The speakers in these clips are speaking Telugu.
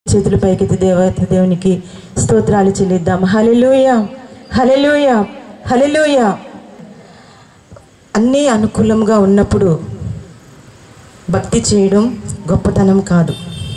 చేతుల పైకెత్తి దేవత దేవునికి స్తోత్రాలు చెల్లిద్దాం హలెలూయ హలెలూయ హలెలూయ అన్నీ అనుకూలంగా ఉన్నప్పుడు భక్తి చేయడం గొప్పతనం కాదు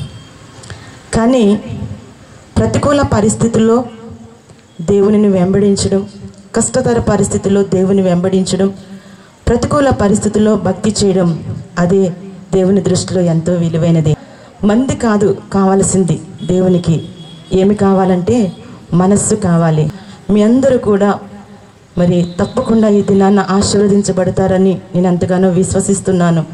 కానీ ప్రతికూల పరిస్థితుల్లో దేవునిని వెంబడించడం కష్టతర పరిస్థితుల్లో దేవుని వెంబడించడం ప్రతికూల పరిస్థితుల్లో భక్తి చేయడం అదే దేవుని దృష్టిలో ఎంతో విలువైనది మంది కాదు కావాల్సింది దేవునికి ఏమి కావాలంటే మనస్సు కావాలి మీ అందరూ కూడా మరి తప్పకుండా ఈ దినాన్న ఆశీర్వదించబడతారని నేను ఎంతగానో విశ్వసిస్తున్నాను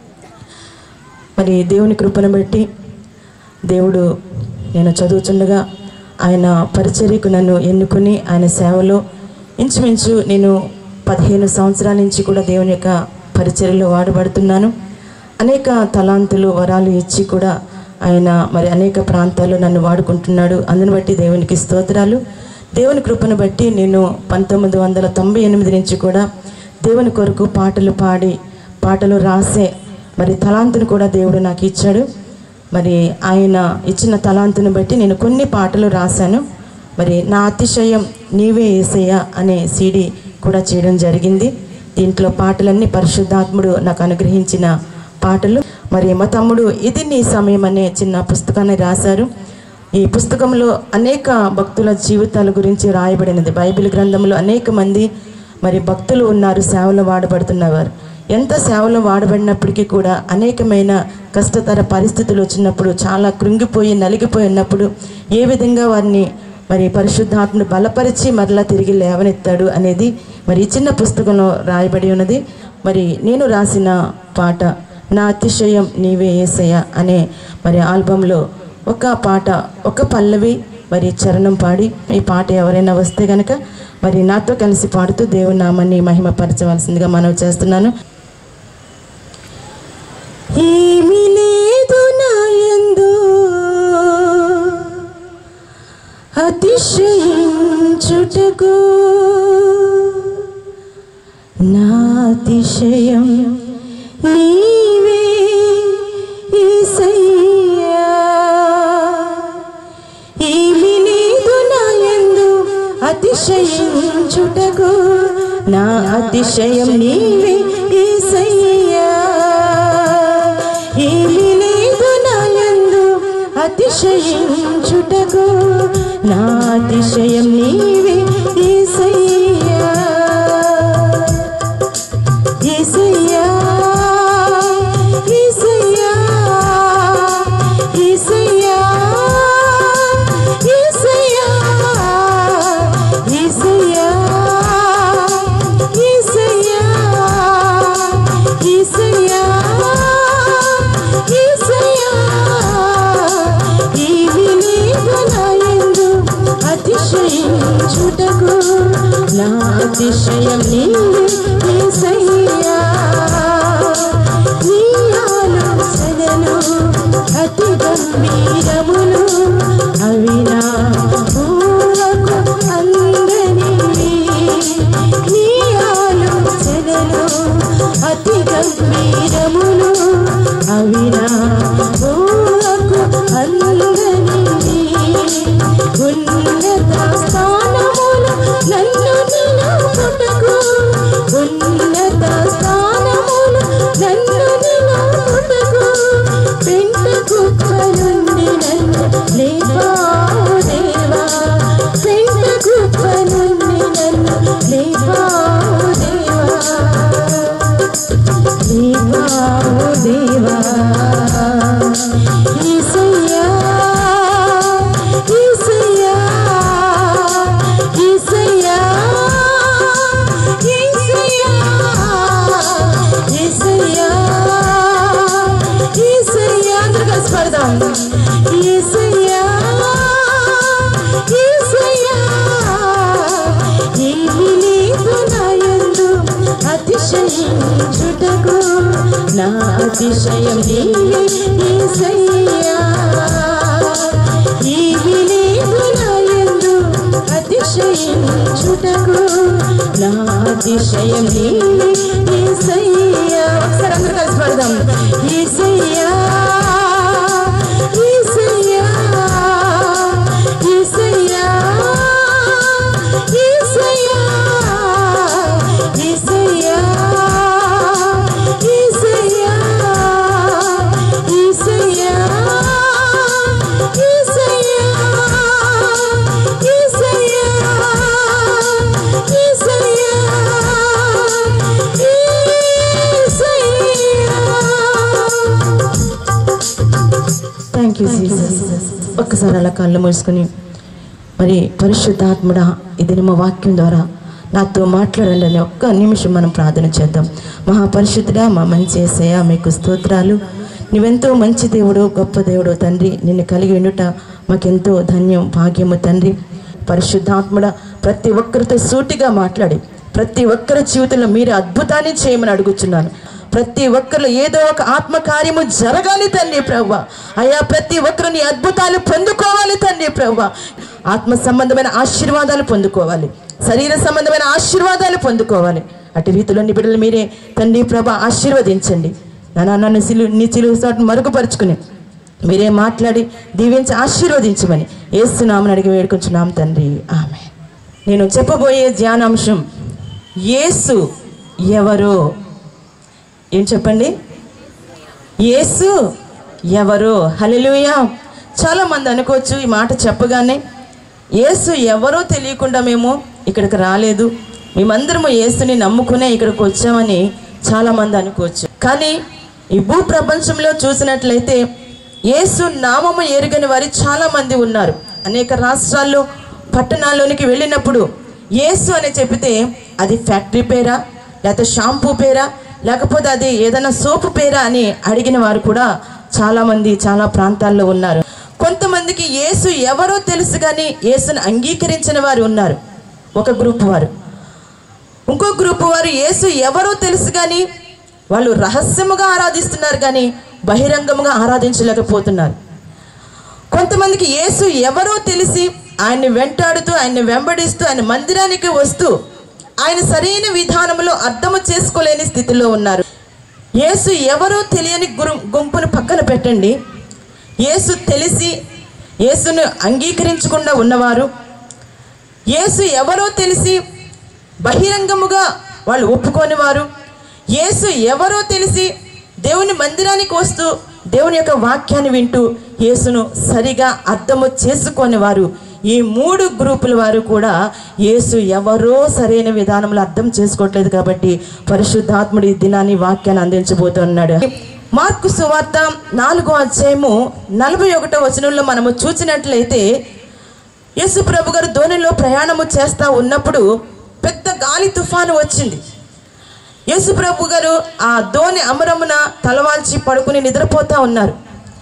మరి దేవుని కృపను బట్టి దేవుడు నేను చదువుతుండగా ఆయన పరిచర్యకు నన్ను ఎన్నుకుని ఆయన సేవలో ఇంచుమించు నేను పదిహేను సంవత్సరాల నుంచి కూడా దేవుని యొక్క పరిచర్యలో వాడబడుతున్నాను అనేక తలాంతులు వరాలు ఇచ్చి కూడా ఆయన మరి అనేక ప్రాంతాల్లో నన్ను వాడుకుంటున్నాడు అందుని బట్టి దేవునికి స్తోత్రాలు దేవుని కృపను బట్టి నేను పంతొమ్మిది వందల తొంభై ఎనిమిది నుంచి కూడా దేవుని కొరకు పాటలు పాడి పాటలు రాసే మరి తలాంతును కూడా దేవుడు నాకు ఇచ్చాడు మరి ఆయన ఇచ్చిన తలాంతును బట్టి నేను కొన్ని పాటలు రాశాను మరి నా అతిశయం నీవే ఏసయ్య అనే సీడీ కూడా చేయడం జరిగింది దీంట్లో పాటలన్నీ పరిశుద్ధాత్ముడు నాకు అనుగ్రహించిన పాటలు మరి మా తమ్ముడు ఇది నీ సమయం అనే చిన్న పుస్తకాన్ని రాశారు ఈ పుస్తకంలో అనేక భక్తుల జీవితాల గురించి రాయబడినది బైబిల్ గ్రంథంలో అనేక మంది మరి భక్తులు ఉన్నారు సేవలో వాడబడుతున్నవారు ఎంత సేవలో వాడబడినప్పటికీ కూడా అనేకమైన కష్టతర పరిస్థితులు వచ్చినప్పుడు చాలా కృంగిపోయి నలిగిపోయి ఉన్నప్పుడు ఏ విధంగా వారిని మరి పరిశుద్ధాత్మను బలపరిచి మరలా తిరిగి లేవనెత్తాడు అనేది మరి ఈ చిన్న పుస్తకంలో రాయబడి ఉన్నది మరి నేను రాసిన పాట నా అతిశయం నీవే ఏసయ్య అనే మరి ఆల్బంలో ఒక పాట ఒక పల్లవి మరి చరణం పాడి ఈ పాట ఎవరైనా వస్తే గనక మరి నాతో కలిసి పాడుతూ దేవుని నామాన్ని మహిమపరచవలసిందిగా మనవి చేస్తున్నాను ఏమీ లేదు నా యందు అతిశయించుటకు నా అతిశయం నీవే యేసయ్యా ఏమీ లేదు నా యందు అతిశయించుటకు నా అతిశయం నీవే యేసయ్యా ఏమీ లేదు నా యందు అతిశయించుటకు నా అతిశయం నీవే యేసయ్యా యేసయ్యా యేసయ్యా యేసయ్యా యేసయ్యా యేసయ్యా యేసయ్యా యేసయ్యా యేసయ్యా ఏమీ లేదు నా యందు అతిశయించుటకు నా అతిశయం నీవే యేసయ్యా నీ ఆలోచనలు అతి గంభీరములు అవి నా ఊహకు అందనివి నీ ఆలోచనలు అతి గంభీరములు అవి నా ఊహకు అందనివి ఉన్నత స్థానములు నన్ను నిలుపుటకు ఉన్నత స్థానములు నన్ను నిలుపుటకు పెంట కుక్క నుండి నన్ను లేపావు దేవా పెంట కుక్క నుండి నన్ను లేపావు దేవా లేపావు దేవా యేసయ్యా యేసయ్యా యేసయ్యా యేసయ్యా యేసయ్యా యేసయ్యా అందరూ కలిసి పాడదాం యేసయ్యా యేసయ్యా ఏమీ లేదు నా యందు అతిశయించుటకు నా అతిశయం నీవే యేసయ్యా ఏమీ లేదు నా యందు అతిశయించుటకు నా అతిశయం నీవే యేసయ్యా ఒకసారి అందరూ కలిసి పాడదాం యేసయ్యా యేసయ్యా ఒక్కసారి అలా కళ్ళు మూసుకుని మరి పరిశుద్ధాత్ముడా ఇది మా వాక్యం ద్వారా నాతో మాట్లాడండి అని ఒక్క నిమిషం మనం ప్రార్థన చేద్దాం మహాపరిశుద్ధుడా మా మంచి ఏసయ్య మీకు స్తోత్రాలు నువ్వెంతో మంచి దేవుడు గొప్ప దేవుడు తండ్రి నిన్ను కలిగి ఉండుట మాకెంతో ధన్యం భాగ్యము తండ్రి పరిశుద్ధాత్ముడ ప్రతి ఒక్కరితో సూటిగా మాట్లాడి ప్రతి ఒక్కరి జీవితంలో మీరు అద్భుతాన్ని చేయమని అడుగుచున్నాను ప్రతి ఒక్కరు ఏదో ఒక ఆత్మకార్యము జరగాలి తండ్రి ప్రవ్వ అయ్యా ప్రతి ఒక్కరు నీ అద్భుతాలు పొందుకోవాలి తండ్రి ప్రవ్వ ఆత్మ సంబంధమైన ఆశీర్వాదాలు పొందుకోవాలి శరీర సంబంధమైన ఆశీర్వాదాలు పొందుకోవాలి అటు రీతిలో నీ బిడ్డలు మీరే తండ్రి ప్రభ ఆశీర్వదించండి నాన్న నన్ను సిలు నీ చిలువు సాటును మరుగుపరుచుకుని మీరే మాట్లాడి దీవించి ఆశీర్వదించమని ఏస్తున్నామని అడిగి వేడుకుంటున్నాం తండ్రి ఆమె నేను చెప్పబోయే ధ్యానాంశం యేసు ఎవరో ఏం చెప్పండి యేసు ఎవరో హల్లెలూయా చాలా మంది అనుకోవచ్చు ఈ మాట చెప్పగానే యేసు ఎవరో తెలియకుండా మేము ఇక్కడికి రాలేదు మేమందరము యేసుని నమ్ముకునే ఇక్కడికి వచ్చామని చాలా మంది అనుకోవచ్చు కానీ ఈ భూ ప్రపంచంలో చూసినట్లయితే యేసు నామము ఎరుగని వారి చాలా మంది ఉన్నారు అనేక రాష్ట్రాల్లో పట్టణాల్లోనికి వెళ్ళినప్పుడు యేసు అని చెబితే అది ఫ్యాక్టరీ పేరా లేకపోతే షాంపూ పేరా లేకపోతే అది ఏదైనా సోపు పేరా అని అడిగిన వారు కూడా చాలా మంది చాలా ప్రాంతాల్లో ఉన్నారు కొంతమందికి యేసు ఎవరో తెలుసు కానీ యేసును అంగీకరించిన వారు ఉన్నారు ఒక గ్రూప్ వారు ఇంకో గ్రూప్ వారు యేసు ఎవరో తెలుసు కానీ వాళ్ళు రహస్యముగా ఆరాధిస్తున్నారు కానీ బహిరంగముగా ఆరాధించలేకపోతున్నారు కొంతమందికి యేసు ఎవరో తెలిసి ఆయన్ని వెంటాడుతూ ఆయన్ని వెంబడిస్తూ ఆయన మందిరానికి వస్తూ ఆయన సరైన విధానంలో అర్థము చేసుకోలేని స్థితిలో ఉన్నారు యేసు ఎవరో తెలియని గురు గుంపును పక్కన పెట్టండి యేసు తెలిసి యేసును అంగీకరించకుండా ఉన్నవారు యేసు ఎవరో తెలిసి బహిరంగముగా వాళ్ళు ఒప్పుకొని వారు యేసు ఎవరో తెలిసి దేవుని మందిరానికి వస్తూ దేవుని యొక్క వాక్యాన్ని వింటూ యేసును సరిగా అర్థము చేసుకొని వారు ఈ మూడు గ్రూపుల వారు కూడా యేసు ఎవరో సరైన విధానంలో అర్థం చేసుకోవట్లేదు కాబట్టి పరిశుద్ధాత్ముడి ఈ దినాన్ని వాక్యాన్ని అందించబోతున్నాడు మార్కు సువార్త నాలుగో అధ్యాయము నలభై ఒకటో వచనంలో మనము చూసినట్లయితే యేసు ప్రభు గారు ధోనిలో ప్రయాణము చేస్తా ఉన్నప్పుడు పెద్ద గాలి తుఫాను వచ్చింది యేసు ప్రభు గారు ఆ ధోని అమరమున తలవాల్చి పడుకుని నిద్రపోతా ఉన్నారు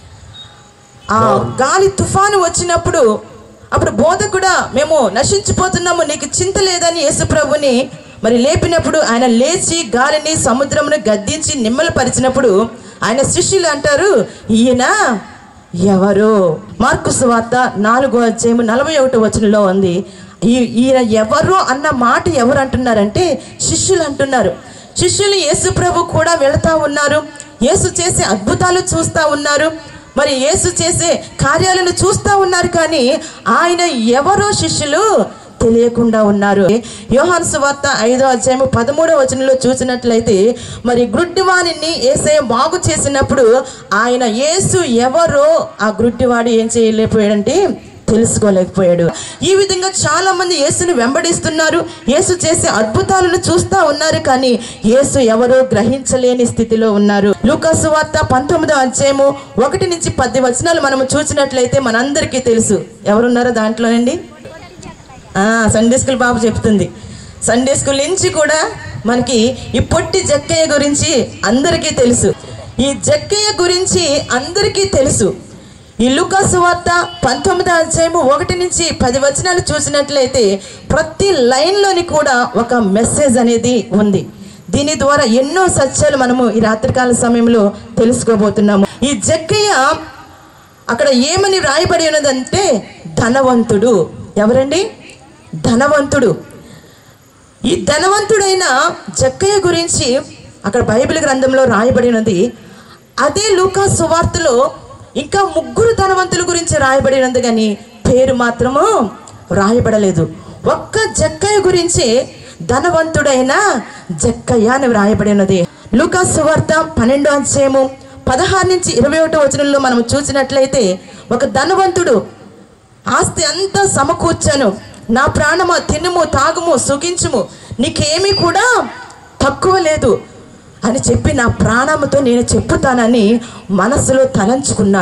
ఆ గాలి తుఫాను వచ్చినప్పుడు అప్పుడు బోధకుడా మేము నశించిపోతున్నాము నీకు చింత లేదని యేసు ప్రభుని మరి లేపినప్పుడు ఆయన లేచి గాలిని సముద్రమును గద్దించి నిమ్మలపరిచినప్పుడు ఆయన శిష్యులు అంటారు ఈయన ఎవరు మార్కు సువార్త నాలుగో అధ్యాయము నలభై ఒకటో వచనంలో ఉంది ఈ ఈయన ఎవరు అన్న మాట ఎవరు అంటున్నారంటే శిష్యులు అంటున్నారు శిష్యులు యేసు ప్రభు కూడా వెళతా ఉన్నారు యేసు చేసే అద్భుతాలు చూస్తూ ఉన్నారు మరి యేసు చేసే కార్యాలను చూస్తూ ఉన్నారు కానీ ఆయన ఎవరో శిష్యులు తెలియకుండా ఉన్నారు యోహాను సువార్త ఐదో అధ్యాయము పదమూడో వచనంలో చూసినట్లయితే మరి గ్రుడ్డివాణిని ఏసే బాగు చేసినప్పుడు ఆయన యేసు ఎవరో ఆ గ్రుడ్డివాడు ఏం చేయలేకపోయాడంటే తెలుసుకోలేకపోయాడు ఈ విధంగా చాలా మంది యేసుని వెంబడిస్తున్నారు యేసు చేసే అద్భుతాలను చూస్తా ఉన్నారు కానీ యేసు ఎవరో గ్రహించలేని స్థితిలో ఉన్నారు లూకాసు వార్త పంతొమ్మిదో అధ్యాయము ఒకటి నుంచి పది వచనాలు మనము చూసినట్లయితే మనందరికీ తెలుసు ఎవరున్నారో దాంట్లోనండి ఆ, సండే స్కూల్ బాబు చెప్తుంది సండే స్కూల్ నుంచి కూడా మనకి ఈ పొట్టి జక్కయ్య గురించి అందరికీ తెలుసు ఈ జక్కయ్య గురించి అందరికీ తెలుసు ఈ లుకాసు వార్త పంతొమ్మిదో అధ్యాయము ఒకటి నుంచి పది వచనాలు చూసినట్లయితే ప్రతి లైన్లోని కూడా ఒక మెసేజ్ అనేది ఉంది దీని ద్వారా ఎన్నో సత్యాలు మనము ఈ రాత్రికాల సమయంలో తెలుసుకోబోతున్నాము ఈ జక్కయ్య అక్కడ ఏమని రాయబడి ఉన్నదంటే ధనవంతుడు ఎవరండి ధనవంతుడు ఈ ధనవంతుడైన జక్కయ్య గురించి అక్కడ బైబిల్ గ్రంథంలో రాయబడి ఉన్నది అదే లూకా సువార్తలో ఇంకా ముగ్గురు ధనవంతుల గురించి రాయబడి ఉన్నది కానీ పేరు మాత్రము రాయబడలేదు ఒక్క జక్కయ్య గురించి ధనవంతుడైన జక్కయ్య అని వ్రాయబడి ఉన్నది లూకా సువార్త పన్నెండో అధ్యాయము పదహారు నుంచి ఇరవై ఒకటో వచనంలో మనం చూసినట్లయితే ఒక ధనవంతుడు ఆస్తి అంతా సమకూర్చాను నా ప్రాణమా తినుము తాగుము సుఖించుము నీకేమీ కూడా తక్కువ లేదు అని చెప్పి నా ప్రాణముతో నేను చెప్పుతానని మనసులో తలంచుకున్నాడు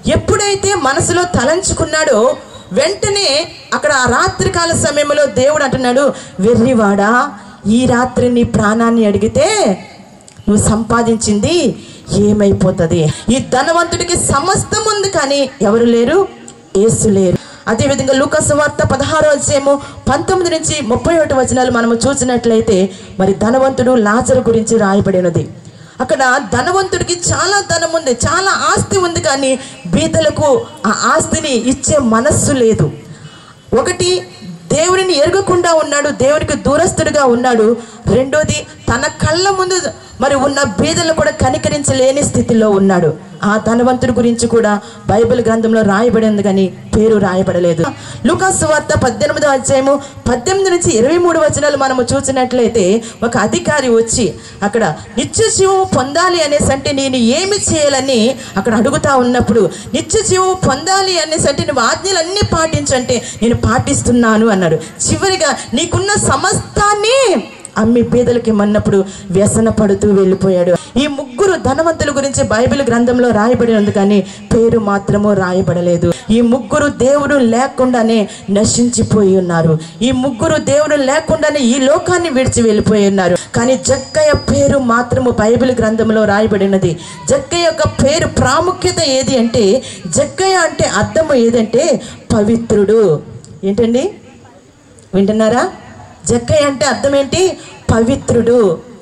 ఎప్పుడైతే మనసులో తలంచుకున్నాడో వెంటనే అక్కడ ఆ రాత్రికాల సమయంలో దేవుడు అంటున్నాడు వెర్రివాడా ఈ రాత్రి నీ ప్రాణాన్ని అడిగితే నువ్వు సంపాదించింది ఏమైపోతుంది ఈ ధనవంతుడికి సమస్తం ఉంది కానీ ఎవరు లేరు ఏసు లేరు అదేవిధంగా లూకస్ వార్త పదహారో అధ్యాయము పంతొమ్మిది నుంచి ముప్పై ఒకటి వచనాలు మనము చూసినట్లయితే మరి ధనవంతుడు లాజరు గురించి రాయబడినది అక్కడ ధనవంతుడికి చాలా ధనం ఉంది చాలా ఆస్తి ఉంది కానీ బీదలకు ఆ ఆస్తిని ఇచ్చే మనస్సు లేదు ఒకటి దేవుడిని ఎరగకుండా ఉన్నాడు దేవునికి దూరస్తుడిగా ఉన్నాడు రెండోది తన కళ్ళ ముందు మరి ఉన్న బీదలు కూడా కనికరించలేని స్థితిలో ఉన్నాడు ఆ ధనవంతుడి గురించి కూడా బైబిల్ గ్రంథంలో రాయబడింది కానీ పేరు రాయబడలేదు లూకాసు వార్త పద్దెనిమిదో అధ్యాయము పద్దెనిమిది నుంచి ఇరవై మూడు వచనాలు మనము చూసినట్లయితే ఒక అధికారి వచ్చి అక్కడ నిత్య జీవం పొందాలి అనేసి అంటే నేను ఏమి చేయాలని అక్కడ అడుగుతా ఉన్నప్పుడు నిత్య జీవం పొందాలి అనేసి అంటే నువ్వు ఆజ్ఞలన్నీ పాటించంటే నేను పాటిస్తున్నాను అన్నాడు చివరిగా నీకున్న సమస్తాన్ని అమ్మి బీదలకి మన్నప్పుడు వ్యసన పడుతూ వెళ్ళిపోయాడు ఈ ముగ్గురు ధనవంతుల గురించి బైబిల్ గ్రంథంలో రాయబడి ఉంది కానీ పేరు మాత్రము రాయబడలేదు ఈ ముగ్గురు దేవుడు లేకుండానే నశించిపోయి ఉన్నారు ఈ ముగ్గురు దేవుడు లేకుండానే ఈ లోకాన్ని విడిచి వెళ్ళిపోయి ఉన్నారు కానీ జక్కయ్య పేరు మాత్రము బైబిల్ గ్రంథంలో రాయబడినది జక్కయ్య యొక్క పేరు ప్రాముఖ్యత ఏది అంటే జక్కయ్య అంటే అర్థము ఏదంటే పవిత్రుడు ఏంటండి వింటున్నారా జక్కయ్య అంటే అర్థం ఏంటి పవిత్రుడు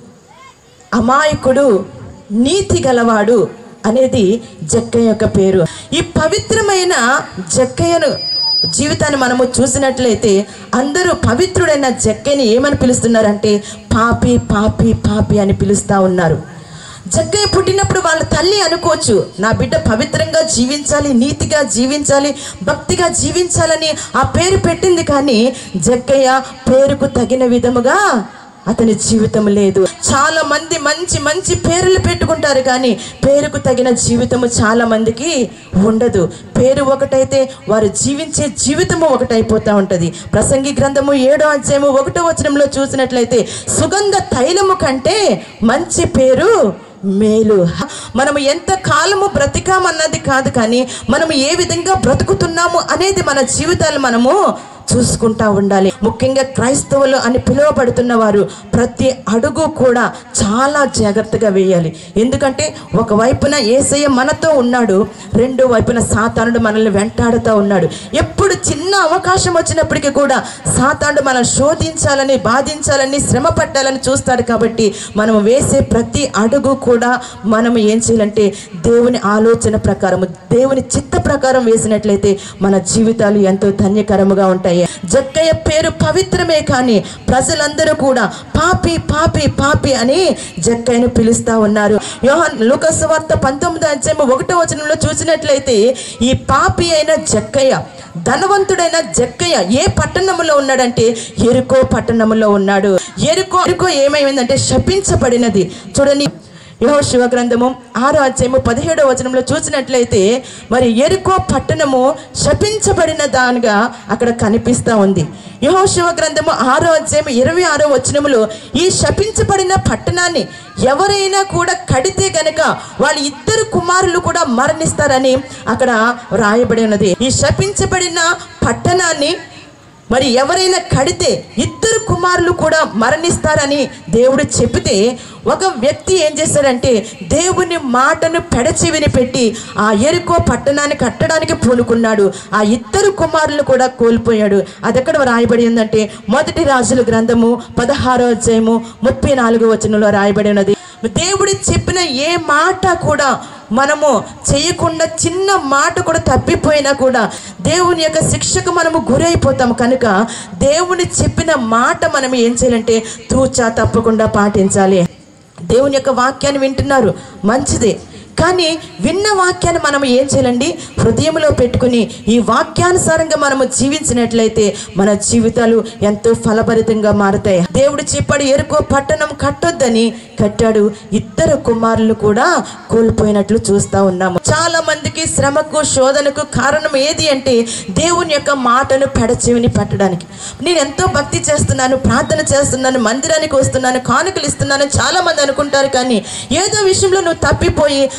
అమాయకుడు నీతి గలవాడు అనేది జక్కయ్య యొక్క పేరు ఈ పవిత్రమైన జక్కయ్యను జీవితాన్ని మనము చూసినట్లయితే అందరూ పవిత్రుడైన జక్కయ్యని ఏమని పిలుస్తున్నారంటే పాపి పాపి పాపి అని పిలుస్తా ఉన్నారు జక్కయ్య పుట్టినప్పుడు వాళ్ళ తల్లి అనుకోవచ్చు నా బిడ్డ పవిత్రంగా జీవించాలి నీతిగా జీవించాలి భక్తిగా జీవించాలని ఆ పేరు పెట్టింది కానీ జక్కయ్య పేరుకు తగిన విధముగా అతని జీవితం లేదు చాలా మంది మంచి మంచి పేర్లు పెట్టుకుంటారు కానీ పేరుకు తగిన జీవితము చాలా మందికి ఉండదు పేరు ఒకటైతే వారు జీవించే జీవితము ఒకటైపోతా ఉంటది ప్రసంగి గ్రంథము ఏడో అధ్యాయము ఒకటో వచనంలో చూసినట్లయితే సుగంధ తైలము కంటే మంచి పేరు మేలు మనము ఎంత కాలము బ్రతికామన్నది కాదు కానీ మనము ఏ విధంగా బ్రతుకుతున్నాము అనేది మన జీవితాలు మనము చూసుకుంటా ఉండాలి ముఖ్యంగా క్రైస్తవులు అని పిలువబడుతున్న వారు ప్రతి అడుగు కూడా చాలా జాగ్రత్తగా వేయాలి ఎందుకంటే ఒకవైపున ఏసయ్య మనతో ఉన్నాడు రెండో వైపున సాతానుడు మనల్ని వెంటాడుతూ ఉన్నాడు ఎప్పుడు చిన్న అవకాశం వచ్చినప్పటికీ కూడా సాతానుడు మనం శోధించాలని బాధించాలని శ్రమ పట్టాలని చూస్తాడు కాబట్టి మనం వేసే ప్రతి అడుగు కూడా మనం ఏం చేయాలంటే దేవుని ఆలోచన ప్రకారము దేవుని చిత్త ప్రకారం వేసినట్లయితే మన జీవితాలు ఎంతో ధన్యకరముగా ఉంటాయి జక్కయ్య పేరు పవిత్రమే కానీ ప్రజలందరూ కూడా పాపి పాపి పాపి అని జక్కయ్యను పిలుస్తా ఉన్నారు యోహన్ లూకస్ వార్త పంతొమ్మిది అధ్యాయం ఒకటో వచనంలో చూసినట్లయితే ఈ పాపి అయిన జక్కయ్య ధనవంతుడైన జక్కయ్య ఏ పట్టణములో ఉన్నాడంటే ఎరుకో పట్టణములో ఉన్నాడు ఎరుకో ఎరుకో ఏమైందంటే శపించబడినది చూడండి యహో శివ గ్రంథము ఆరో అధ్యాయము పదిహేడో వచనంలో చూసినట్లయితే మరి ఎరుకో పట్టణము శపించబడిన దానిగా అక్కడ కనిపిస్తా ఉంది యహో శివ గ్రంథము ఆరో అధ్యాయం ఇరవై ఆరో వచనములో ఈ శపించబడిన పట్టణాన్ని ఎవరైనా కూడా కడితే గనక వాళ్ళ ఇద్దరు కుమారులు కూడా మరణిస్తారని అక్కడ రాయబడి ఉన్నది ఈ శపించబడిన పట్టణాన్ని మరి ఎవరైనా కడితే ఇద్దరు కుమారులు కూడా మరణిస్తారని దేవుడు చెబితే ఒక వ్యక్తి ఏం చేశాడంటే దేవుని మాటను పెడచెవిని పెట్టి ఆ ఎరుకో పట్టణాన్ని కట్టడానికి పూనుకున్నాడు ఆ ఇద్దరు కుమారులు కూడా కోల్పోయాడు అది ఎక్కడ రాయబడి ఉందంటే మొదటి రాజుల గ్రంథము పదహారో అధ్యాయము ముప్పై నాలుగో వచనంలో రాయబడి ఉన్నది దేవుడు చెప్పిన ఏ మాట కూడా మనము చేయకుండా చిన్న మాట కూడా తప్పిపోయినా కూడా దేవుని యొక్క శిక్షకు మనము గురైపోతాము కనుక దేవుని చెప్పిన మాట మనం ఏం చేయాలంటే తూచా తప్పకుండా పాటించాలి దేవుని యొక్క వాక్యాన్ని వింటున్నారు మంచిదే కానీ విన్న వాక్యాన్ని మనం ఏం చేయాలండి హృదయంలో పెట్టుకుని ఈ వాక్యానుసారంగా మనము జీవించినట్లయితే మన జీవితాలు ఎంతో ఫలభరితంగా మారుతాయి దేవుడు చెప్పాడు ఎరుకో పట్టణం కట్టొద్దని కట్టాడు ఇద్దరు కుమారులు కూడా కోల్పోయినట్లు చూస్తా ఉన్నాము చాలా మందికి శ్రమకు శోధనకు కారణం ఏది అంటే దేవుని యొక్క మాటను పెడచెవిని పెట్టడానికి నేను ఎంతో భక్తి చేస్తున్నాను ప్రార్థన చేస్తున్నాను మందిరానికి వస్తున్నాను కానుకలు ఇస్తున్నాను చాలా మంది అనుకుంటారు కానీ ఏదో విషయంలో నువ్వు తప్పిపోయి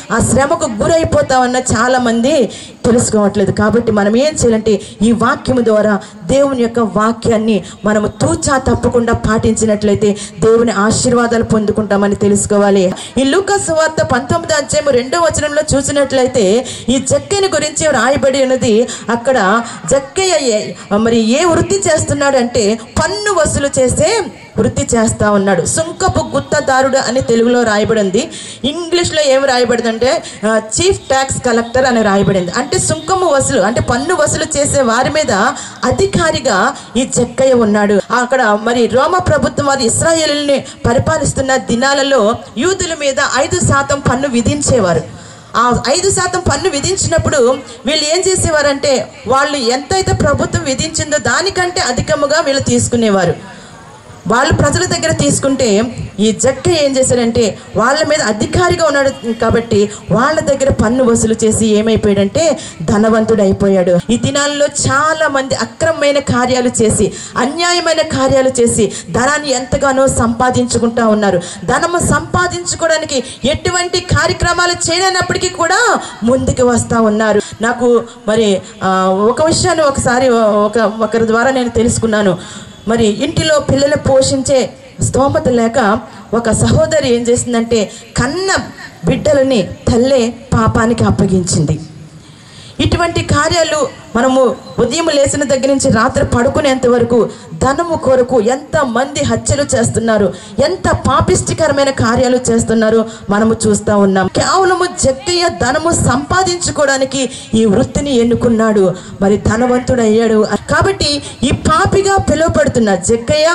ఆ శ్రమకు గురైపోతా ఉన్న చాలా మంది తెలుసుకోవట్లేదు కాబట్టి మనం ఏం చేయాలంటే ఈ వాక్యము ద్వారా దేవుని యొక్క వాక్యాన్ని మనము తూచా తప్పకుండా పాటించినట్లయితే దేవుని ఆశీర్వాదాలు పొందుకుంటామని తెలుసుకోవాలి ఈ లూకాస్ వార్త పంతొమ్మిది అధ్యాయం రెండో వచనంలో చూసినట్లయితే ఈ జక్కయ్యని గురించి రాయబడి ఉన్నది అక్కడ జక్కయ్య ఏ- మరి ఏ వృత్తి చేస్తున్నాడంటే పన్ను వసూలు చేసే వృత్తి చేస్తా ఉన్నాడు సుంకపు గుత్తదారుడు అని తెలుగులో రాయబడింది ఇంగ్లీష్లో ఏం రాయబడింది అంటే చీఫ్ ట్యాక్స్ కలెక్టర్ అని రాయబడింది అంటే సుంకము వసూలు అంటే పన్ను వసూలు చేసే వారి మీద అధికారిగా ఈ జక్కయ్య ఉన్నాడు అక్కడ మరి రోమ ప్రభుత్వం వారి ఇస్రాయేలుని పరిపాలిస్తున్న దినాలలో యూదుల మీద ఐదు శాతం పన్ను విధించేవారు ఆ ఐదు శాతం పన్ను విధించినప్పుడు వీళ్ళు ఏం చేసేవారంటే వాళ్ళు ఎంతైతే ప్రభుత్వం విధించిందో దానికంటే అధికముగా వీళ్ళు తీసుకునేవారు వాళ్ళు ప్రజల దగ్గర తీసుకుంటే ఈ జక్క ఏం చేశాడంటే వాళ్ళ మీద అధికారిగా ఉన్నాడు కాబట్టి వాళ్ళ దగ్గర పన్ను వసూలు చేసి ఏమైపోయాడంటే ధనవంతుడు అయిపోయాడు ఈ దినాల్లో చాలా మంది అక్రమమైన కార్యాలు అన్యాయమైన కార్యాలు చేసి ధనాన్ని ఎంతగానో సంపాదించుకుంటా ఉన్నారు ధనము సంపాదించుకోవడానికి ఎటువంటి కార్యక్రమాలు చేయనప్పటికీ కూడా ముందుకు వస్తూ ఉన్నారు నాకు మరి ఆ, ఒక విషయాన్ని ఒకసారి ఒక ఒకరి ద్వారా నేను తెలుసుకున్నాను మరి ఇంటిలో పిల్లలు పోషించే స్తోమత లేక ఒక సహోదరి ఏం చేసిందంటే కన్న బిడ్డలని తల్లే పాపానికి అప్పగించింది ఇటువంటి కార్యాలు మనము ఉదయం లేచిన దగ్గర నుంచి రాత్రి పడుకునేంత వరకు ధనము కొరకు ఎంత మంది హత్యలు చేస్తున్నారు ఎంత పాపిష్టికరమైన కార్యాలు చేస్తున్నారు మనము చూస్తూ ఉన్నాం కేవలము జక్కయ్య ధనము సంపాదించుకోవడానికి ఈ వృత్తిని ఎన్నుకున్నాడు మరి ధనవంతుడు అయ్యాడు కాబట్టి ఈ పాపిగా పిలువబడుతున్న జక్కయ్య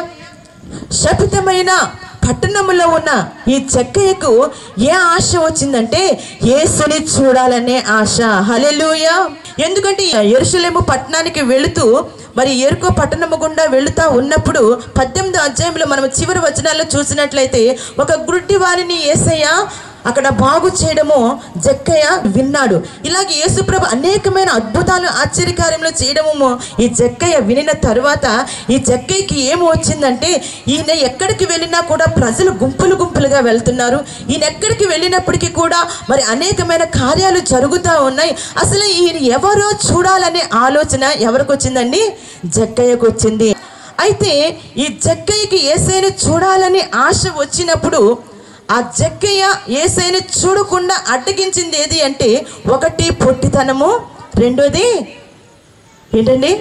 శపితమైన పట్టణంలో ఉన్న ఈ చెక్కయ్యకు ఏ ఆశ వచ్చిందంటే యేసుని చూడాలనే ఆశ హలెలూయ ఎందుకంటే ఎరుసలేము పట్టణానికి వెళుతూ మరి ఎరుకో పట్టణము గుండా వెళుతా ఉన్నప్పుడు పద్దెనిమిది అధ్యాయంలో మనం చివరి వచనాల్లో చూసినట్లయితే ఒక గుడ్డి వారిని ఏసయ్య అక్కడ బాగు చేయడము జక్కయ్య విన్నాడు ఇలాగే యేసుప్రభు అనేకమైన అద్భుతాలు ఆశ్చర్యకార్యములు చేయడము ఈ జక్కయ్య వినిన తరువాత ఈ జక్కయ్యకి ఏమి వచ్చిందంటే ఈయన ఎక్కడికి వెళ్ళినా కూడా ప్రజలు గుంపులు గుంపులుగా వెళ్తున్నారు ఈయన ఎక్కడికి వెళ్ళినప్పటికీ కూడా మరి అనేకమైన కార్యాలు జరుగుతూ ఉన్నాయి అసలు ఈయన ఎవరో చూడాలనే ఆలోచన ఎవరికి వచ్చిందండి జక్కయ్యకు వచ్చింది అయితే ఈ జక్కయ్యకి ఏసైనా చూడాలని ఆశ వచ్చినప్పుడు ఆ జక్కయ్య ఏసైని చూడకుండా అడ్డగించింది ఏది అంటే ఒకటి పొట్టితనము రెండోది ఏంటండి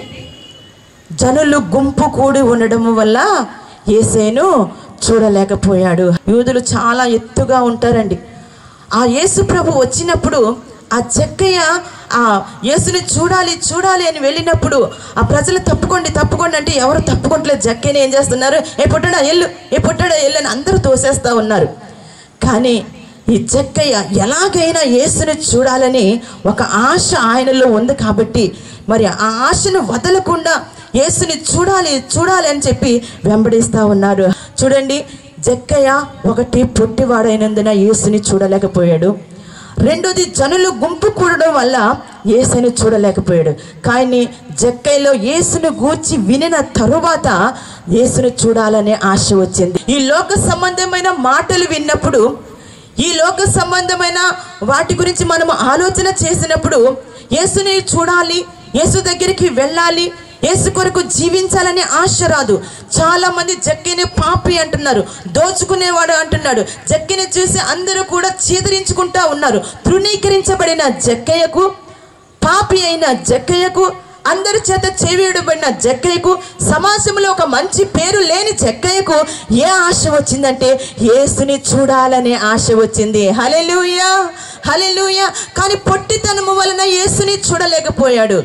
జనులు గుంపు కూడి ఉండడం వల్ల ఏసైను చూడలేకపోయాడు యూదులు చాలా ఎత్తుగా ఉంటారండి ఆ యేసు ప్రభు వచ్చినప్పుడు ఆ జక్కయ్య ఆ యేసుని చూడాలి చూడాలి అని వెళ్ళినప్పుడు ఆ ప్రజలు తప్పుకోండి తప్పుకోండి అంటే ఎవరు తప్పుకోవట్లేదు జక్కయ్యని ఏం చేస్తున్నారు ఏ పుట్టడా ఎల్లు ఏ పుట్టడా ఎల్లు అని అందరూ తోసేస్తా ఉన్నారు కానీ ఈ జక్కయ్య ఎలాగైనా యేసుని చూడాలని ఒక ఆశ ఆయనలో ఉంది కాబట్టి మరి ఆ ఆశను వదలకుండా యేసుని చూడాలి చూడాలి అని చెప్పి వెంబడిస్తా ఉన్నారు చూడండి జక్కయ్య ఒకటి పొట్టివాడైనందున యేసుని చూడలేకపోయాడు రెండోది జనులు గుంపు కూడడం వల్ల యేసుని చూడలేకపోయాడు కానీ జక్కయ్యలో యేసును గూర్చి వినిన తరువాత యేసును చూడాలనే ఆశ వచ్చింది ఈ లోక సంబంధమైన మాటలు విన్నప్పుడు ఈ లోక సంబంధమైన వాటి గురించి మనం ఆలోచన చేసినప్పుడు యేసుని చూడాలి యేసు దగ్గరికి వెళ్ళాలి యేసు కొరకు జీవించాలనే ఆశ రాదు చాలా మంది జక్కిని పాపి అంటున్నారు దోచుకునేవాడు అంటున్నాడు జక్కిని చూసి అందరూ కూడా చీదరించుకుంటా ఉన్నారు తృణీకరించబడిన జక్కయ్యకు పాపి అయిన జక్కయ్యకు అందరి చేత చేవేయబడిన జక్కయ్యకు సమాజంలో ఒక మంచి పేరు లేని జక్కయ్యకు ఏ ఆశ వచ్చిందంటే యేసుని చూడాలనే ఆశ వచ్చింది హలెలూయా హలెలూయా కానీ పొట్టితనము వలన యేసుని చూడలేకపోయాడు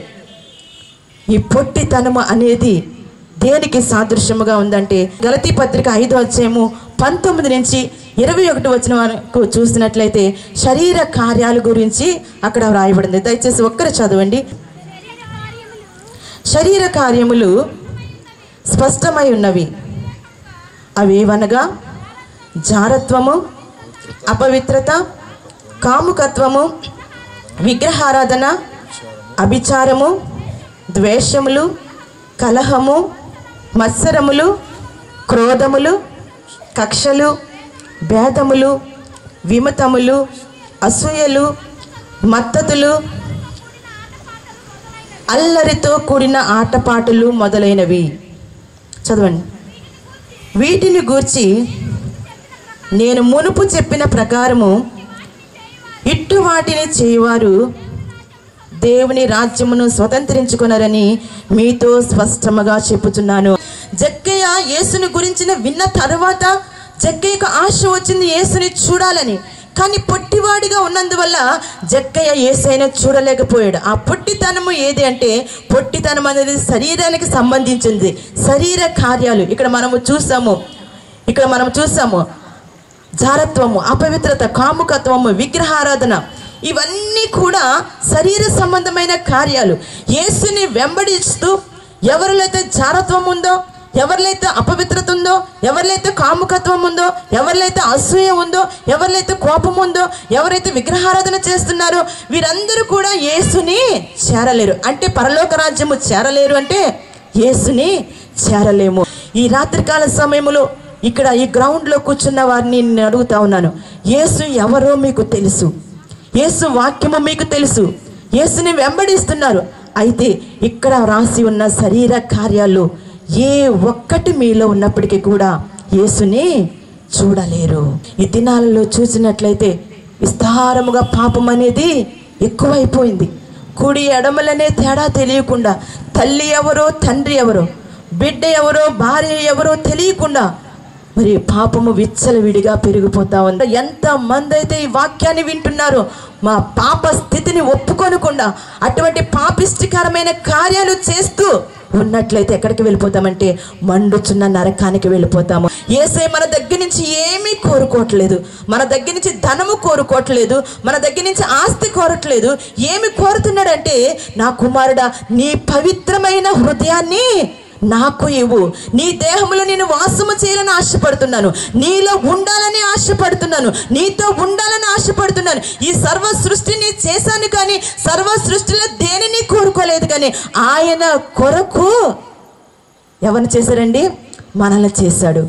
ఈ పొట్టితనము అనేది దేనికి సాదృశ్యముగా ఉందంటే గలతీ పత్రిక ఐదో అధ్యాయము పంతొమ్మిది నుంచి ఇరవై ఒకటి వచ్చిన వరకు చూసినట్లయితే శరీర కార్యాల గురించి అక్కడ వ్రాయబడింది దయచేసి ఒక్కరు చదవండి శరీర కార్యములు స్పష్టమై ఉన్నవి అవి ఏవనగా జారత్వము అపవిత్రత కాముకత్వము విగ్రహారాధన అభిచారము ద్వేషములు కలహము మత్సరములు క్రోధములు కక్షలు భేదములు విమతములు అసూయలు మత్తతులు అల్లరితో కూడిన ఆటపాటలు మొదలైనవి చదవండి వీటిని గూర్చి నేను మునుపు చెప్పిన ప్రకారము ఇట్టు వాటిని చేయువారు దేవుని రాజ్యమును స్వతంత్రించుకున్నారని మీతో స్పష్టముగా చెప్పుచున్నాను జక్కయ్య యేసుని గురించిన విన్న తర్వాత జక్కయ్యకు ఆశ వచ్చింది యేసుని చూడాలని కానీ పొట్టివాడిగా ఉన్నందువల్ల జక్కయ్య యేసైనా చూడలేకపోయాడు ఆ పొట్టితనము ఏది అంటే పొట్టితనం అనేది శరీరానికి సంబంధించింది శరీర కార్యాలు ఇక్కడ మనము చూసాము ఇక్కడ మనం చూసాము జారత్వము అపవిత్రత కాముకత్వము విగ్రహారాధన ఇవన్నీ కూడా శరీర సంబంధమైన కార్యాలు యేసుని వెంబడిస్తూ ఎవరిలైతే జారత్వం ఉందో ఎవరిలైతే అపవిత్రత ఉందో ఎవరిలైతే కాముకత్వం ఉందో ఎవరిలైతే అసూయ ఉందో ఎవరిలైతే కోపం ఉందో ఎవరైతే విగ్రహారాధన చేస్తున్నారో వీరందరూ కూడా యేసుని చేరలేరు అంటే పరలోక రాజ్యము చేరలేరు అంటే యేసుని చేరలేము ఈ రాత్రికాల సమయంలో ఇక్కడ ఈ గ్రౌండ్లో కూర్చున్న వారిని నేను అడుగుతా ఉన్నాను యేసు ఎవరో మీకు తెలుసు యేసు వాక్యము మీకు తెలుసు యేసుని వెంబడిస్తున్నారు అయితే ఇక్కడ రాసి ఉన్న శరీర కార్యాలు ఏ ఒక్కటి మీలో ఉన్నప్పటికీ కూడా యేసుని చూడలేరు ఈ దినాలలో చూసినట్లయితే విస్తారముగా పాపం అనేది ఎక్కువైపోయింది కుడి ఎడమలనే తేడా తెలియకుండా తల్లి ఎవరో తండ్రి ఎవరో బిడ్డ ఎవరో భార్య ఎవరో తెలియకుండా మరి పాపము విచ్చలవిడిగా పెరిగిపోతా ఉంది ఎంత మంది అయితే ఈ వాక్యాన్ని వింటున్నారో మా పాప స్థితిని ఒప్పుకొనకుండా అటువంటి పాపిష్టికరమైన కార్యాలు చేస్తూ ఉన్నట్లయితే ఎక్కడికి వెళ్ళిపోతామంటే మండుచున్న నరకానికి వెళ్ళిపోతాము ఏసై మన దగ్గర నుంచి ఏమీ కోరుకోవట్లేదు మన దగ్గర నుంచి ధనము కోరుకోవట్లేదు మన దగ్గర నుంచి ఆస్తి కోరట్లేదు ఏమి కోరుతున్నాడంటే నా కుమారుడా నీ పవిత్రమైన హృదయాన్ని నాకు ఇవ్వు నీ దేహంలో నేను వాసము చేయాలని ఆశపడుతున్నాను నీలో ఉండాలని ఆశపడుతున్నాను నీతో ఉండాలని ఆశపడుతున్నాను ఈ సర్వ సృష్టిని చేశాను కానీ సర్వ సృష్టిలో దేనిని కోరుకోలేదు కానీ ఆయన కొరకు ఎవరిని చేశారండి మనల్ని చేశాడు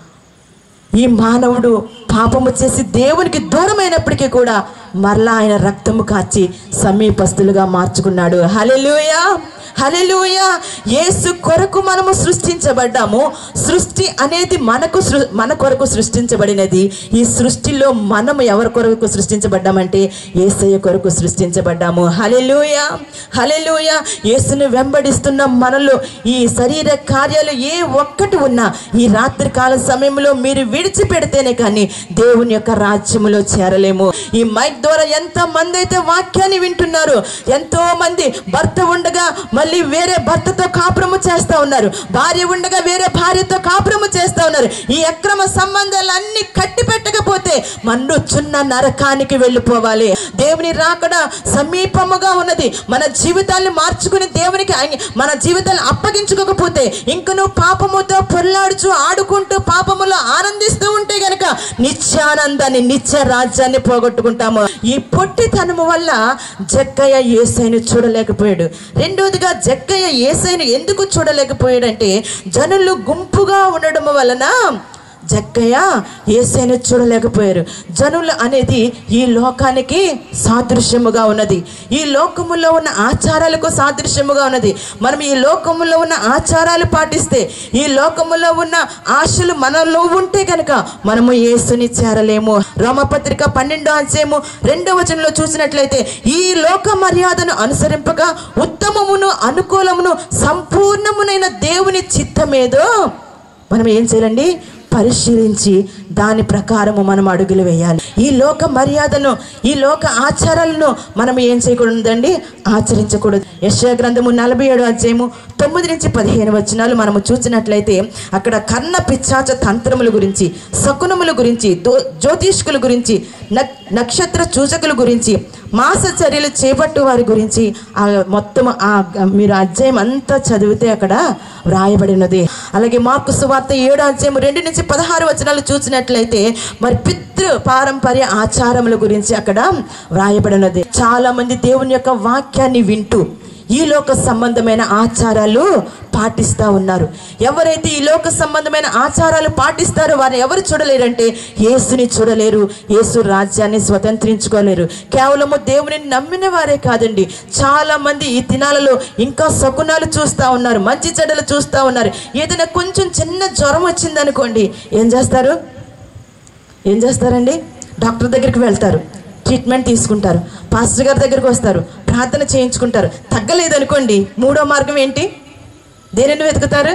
ఈ మానవుడు పాపము చేసి దేవునికి దూరమైనప్పటికీ కూడా మరలా ఆయన రక్తము కాచి సమీపస్తులుగా మార్చుకున్నాడు హలెలూయా హలెలూయా యేసు కొరకు మనము సృష్టించబడ్డాము సృష్టి అనేది మనకు సృ మన కొరకు సృష్టించబడినది ఈ సృష్టిలో మనము ఎవరి కొరకు సృష్టించబడ్డామంటే యేసయ్య కొరకు సృష్టించబడ్డాము హలెలూయా హలెలూయా యేసును వెంబడిస్తున్న మనలో ఈ శరీర కార్యాలు ఏ ఒక్కటి ఉన్నా ఈ రాత్రి కాల సమయంలో మీరు విడిచిపెడితేనే కానీ దేవుని యొక్క రాజ్యములో చేరలేము ఈ మైక్ ద్వారా ఎంత మంది అయితే వాక్యాన్ని వింటున్నారు ఎంతో మంది భర్త ఉండగా మళ్ళీ వేరే భర్తతో కాపురము చేస్తా ఉన్నారు భార్య ఉండగా వేరే భార్యతో కాపురము చేస్తా ఉన్నారు ఈ అక్రమ సంబంధాలన్నీ కట్టి పెట్టకపోతే మన్నుచున్న నరకానికి వెళ్ళిపోవాలి దేవుని రాకడ సమీపముగా ఉన్నది మన జీవితాన్ని మార్చుకుని దేవునికి అంగ- మన జీవితాన్ని అప్పగించుకోకపోతే ఇంకను పాపముతో పొల్లాడుచు ఆడుకుంటూ పాపములో ఆనందిస్తూ ఉంటే గనక నిత్యానందాన్ని నిత్య రాజ్యాన్ని పోగొట్టుకుంటాము ఈ పొట్టితనము వల్ల జక్కయ్య ఏసైను చూడలేకపోయాడు రెండోదిగా జక్కయ్య ఏసైను ఎందుకు చూడలేకపోయాడంటే జనులు గుంపుగా ఉండడం వలన జక్కయ్య ఏసైను చూడలేకపోయారు జనులు అనేది ఈ లోకానికి సాదృశ్యముగా ఉన్నది ఈ లోకములో ఉన్న ఆచారాలకు సాదృశ్యముగా ఉన్నది మనం ఈ లోకములో ఉన్న ఆచారాలు పాటిస్తే ఈ లోకములో ఉన్న ఆశలు మనలో ఉంటే కనుక మనము యేసుని చేరలేము రోమపత్రిక పన్నెండో అధ్యాయము రెండవ వచనంలో చూసినట్లయితే ఈ లోక మర్యాదను అనుసరింపగా ఉత్తమమును అనుకూలమును సంపూర్ణమునైన దేవుని చిత్తమేదో మనం ఏం చేయాలండి పరిశీలించి దాని ప్రకారము మనం అడుగులు వేయాలి ఈ లోక మర్యాదను ఈ లోక ఆచారాలను మనం ఏం చేయకూడదండి ఆచరించకూడదు యశయ గ్రంథము నలభై ఏడు అధ్యాయము తొమ్మిది నుంచి పదిహేను వచనాలు మనము చూసినట్లయితే అక్కడ కర్ణ పిచ్చాచ తంత్రముల గురించి శకునముల గురించి దో- జ్యోతిష్కుల గురించి నక్- నక్షత్ర సూచకుల గురించి మాస చర్యలు చేపట్టు వారి గురించి ఆ మొత్తం ఆ మీరు అధ్యాయం అంతా చదివితే అక్కడ వ్రాయబడినది అలాగే మార్కు సువార్త ఏడో అధ్యాయం రెండు నుంచి పదహారు వచనాలు చూసినట్లయితే మరి పితృ పారంపర్య ఆచారముల గురించి అక్కడ వ్రాయబడినది చాలా మంది దేవుని యొక్క వాక్యాన్ని వింటూ ఈ లోక సంబంధమైన ఆచారాలు పాటిస్తూ ఉన్నారు ఎవరైతే ఈ లోక సంబంధమైన ఆచారాలు పాటిస్తారో వారిని ఎవరు చూడలేరంటే యేసుని చూడలేరు యేసు రాజ్యాన్ని స్వతంత్రించుకోలేరు కేవలము దేవుని నమ్మిన వారే కాదండి చాలా మంది ఈ దినాలలో ఇంకా శకునాలు చూస్తూ ఉన్నారు మంచి చెడ్డలు చూస్తూ ఉన్నారు ఏదైనా కొంచెం చిన్న జ్వరం వచ్చిందనుకోండి ఏం చేస్తారు ఏం చేస్తారండి డాక్టర్ దగ్గరికి వెళ్తారు ట్రీట్మెంట్ తీసుకుంటారు పాస్టర్ గారి దగ్గరికి వస్తారు ప్రార్థన చేయించుకుంటారు తగ్గలేదనుకోండి మూడో మార్గం ఏంటి దేనిని వెతుకుతారు